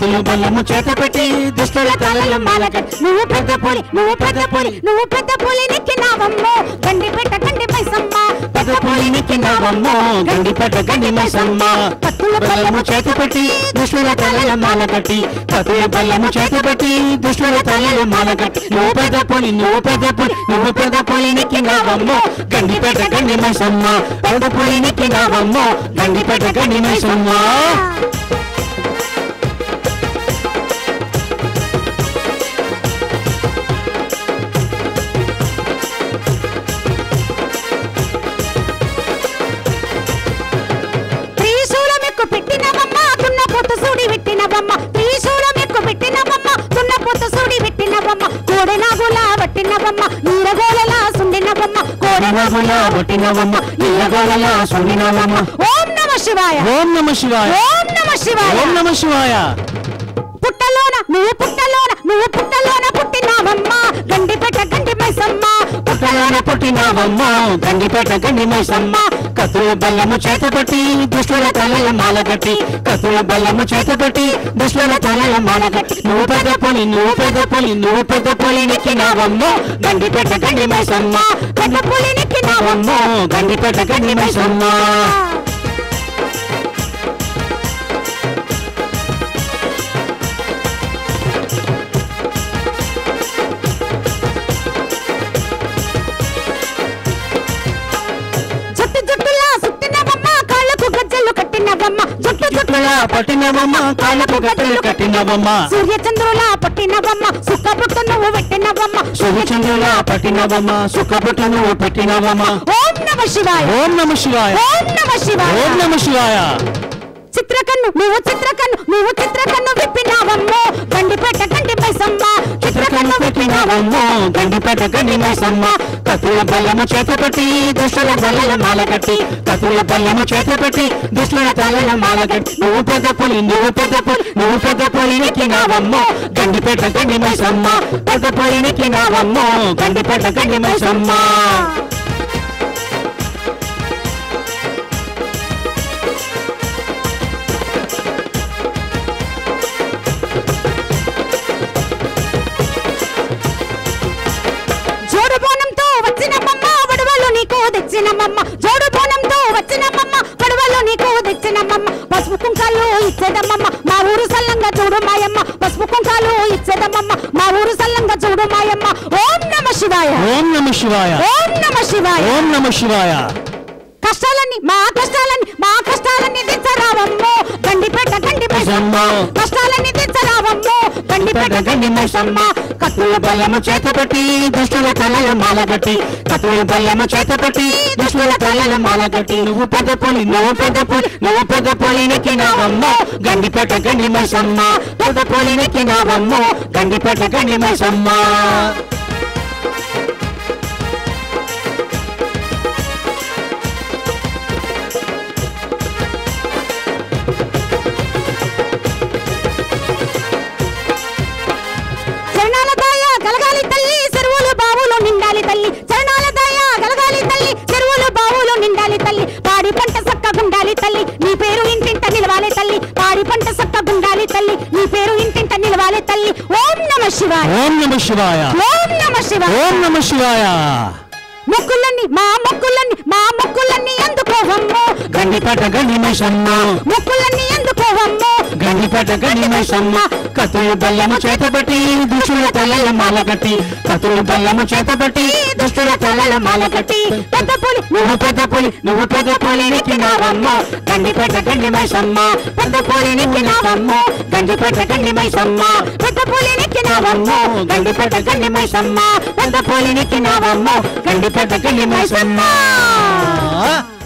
కత్తులు బల్లము చేత పెట్టి దుష్టుల తలల మాల కట్టి నువ్వు పెద్ద పులి నువ్వు పెద్ద పులి నువ్వు పెద్ద పులి నెక్కినావమ్మో గండి పెట్ట గండి మైసమ్మ పెద్ద పులిని కిందవమ్మో గండి పెట్ట గండి మైసమ్మ కత్తుల బల్లము చేత పెట్టి దుష్టుల తలల మాల కట్టి కత్తుల బల్లము చేత పెట్టి దుష్టుల తలల మాల కట్టి నువ్వు పెద్ద పులి నువ్వు పెద్ద పులి నువ్వు పెద్ద పులిని కిందవమ్మో గండి పెట్ట గండి మైసమ్మ పెద్ద పులిని కిందవమ్మో గండి పెట్ట గండి మైసమ్మ త్రిశూలం ఎక్కు పెట్టినవమ్మ దున్న పొత్తు సూడి పెట్టినవమ్మ త్రిశూలం ఎక్కు పెట్టినవమ్మ దున్న పొత్తు సూడి పెట్టినవమ్మ కోడె నాగులా పట్టినవమ్మ నీరగోలలా సుండినవమ్మ కోడె నవల పుట్టినవమ్మ నీలగోళల సుడినవమ్మ ఓం నమ శివాయ ఓం నమ శివాయ ఓం నమ శివాయ ఓం నమ శివాయ పుట్టలోన నువ్వు పుట్టలోన నువ్వు పుట్టలోన పుట్టినావమ్మ గండి పెట్ట గండి మైసమ్మ పుట్టలోన పుట్టినవమ్మ గండిపేట గండి మైసమ్మ కత్తుల బల్లము చేత పెట్టి దుష్టుల తలల మాల కట్టి కత్తుల బల్లము చేత పెట్టి దుష్టుల తలల మాల కట్టి నువ్వు పెద్ద పులి నువ్వు పెద్ద పులి నువ్వు పెద్ద పులి నెక్కినావమ్మ గండిపేట గండి మైసమ్మ పెద్ద పులి నెక్కినావమ్మ అవమ్మ గండిపేట గండి మైసమ్మ జుట్టు జుట్టులా సుట్టినవమ్మ కాళ్ళకు గజ్జలు కట్టినవమ్మ జుట్టు జుట్టు చుట్టులా పట్టినవమ్మ కాళ్ళకు గట్టలు కట్టినవమ్మ సూర్య చంద్రులా పట్టినవమ్మ సుక్క బుట్టు నువ్వు పెట్టినవమ్మ శుభచంద్రులా పట్టినవమ్మ సుఖపుట్టు నువ్వు పెట్టినవమ్మ ఓం నమ శివాయ ఓం నమ శివాయ ఓం నమ శివాయ ఓం నమ శివాయ చిత్రకన్ను నువ్వు చిత్రకన్ను నువ్వు చిత్రకన్ను విప్పినావమ్మో గండిపేట గండి మైసమ్మ చిత్రకన్ను పెట్టినవమ్మ గండిపేట గండి మైసమ్మ కత్తుల బల్లము చేత పెట్టి దుష్టుల బల్లల మాల కట్టి కత్తుల బల్లము చేత పెట్టి దుష్టుల తలల మాల కట్టి నువ్వు పెద్ద పులి నువ్వు పెద్ద పులి నువ్వు పెద్ద పులి నెక్కినావమ్మ గండిపేట గండి మైసమ్మ పెద్ద పులి నెక్కినావమ్మ గండిపేట గండి మైసమ్మ జోడు బోనంతో వచ్చినమ్మమ్మ వడవలు నీకు తెచ్చినమ్మమ్మ జోడు బోనంతో వచ్చినమ్మమ్మ వడవలు నీకు తెచ్చినమ్మమ్మ పసుపు కుంకాలు ఇచ్చేదమ్మమ్మ మా ఊరు సల్లంగా చూడు మాయమ్మ పసుపు కుంకాలు ఇచ్చేదమ్మమ్మ మా ఊరు సల్లంగా చూడు మాయమ్మ ఓం నమ శివాయ ఓం నమ శివాయ ఓం నమ శివాయ ఓం నమ శివాయ కష్టాలన్నీ మా కష్టాలన్నీ మా కష్టాలన్నీ దించరావమ్మో గండిపేట గండి మైసమ్మ కష్టాలన్నీ దించరావమ్మో గండిపేట పెద్ద గండి మైసమ్మ కత్తుల బల్లము చేత పెట్టి దుష్టుల తలల మాల కట్టి కత్తుల బల్లము చేత పెట్టి దుష్టుల తలల మాల కట్టి నువ్వు పెద్ద పులి నువ్వు పెద్ద పులి నువ్వు పెద్ద పులి నెక్కినావమ్మ గండిపేట గండి మైసమ్మ పెద్ద పులి నెక్కినావమ్మ గండిపేట గండి మైసమ్మ చరణాల దాయ గలగాలి తల్లి చెరువులు బావులు నిండాలి తల్లి చరణాల దాయ గలగాలి తల్లి చెరువులు బావులు నిండాలి తల్లి పాడి పంట సక్కగుండాలి తల్లి నీ పేరు ఇంటింట నిలవాలి తల్లి పాడి పంట సక్కగుండాలి తల్లి నీ పేరు ఇంటింట నిలవాలి తల్లి ఓం నమ శివాయ ఓం నమ శివాయ ఓం నమ శివాయ ఓం నమ శివాయ మొక్కులన్నీ మా మొక్కులన్నీ మా మొక్కులన్నీ అందుకోవమ్మో గండిపేట గండి మైసమ్మ మొక్కులన్నీ అందుకోవమ్మో గండిపేట గండి మైసమ్మ కత్తుల బల్లము చేత పెట్టి దుష్టుల తలల మాల కట్టి కత్తుల బల్లము చేత పెట్టి దుష్టుల తలల మాల కట్టి పెద్ద పులి నువ్వు పెద్ద పులి నువ్వు పెద్ద పులి నెక్కినావమ్మ గండిపేట గండి మైసమ్మ పెద్ద పులి నెక్కినావమ్మ గండిపేట గండి మైసమ్మ పెద్ద పులి నెక్కినావమ్మో నెక్కినావమ్మ గండిపేట గండి మైసమ్మ పెద్ద పులి నెక్కినావమ్మ గండిపేట గండి మైసమ్మ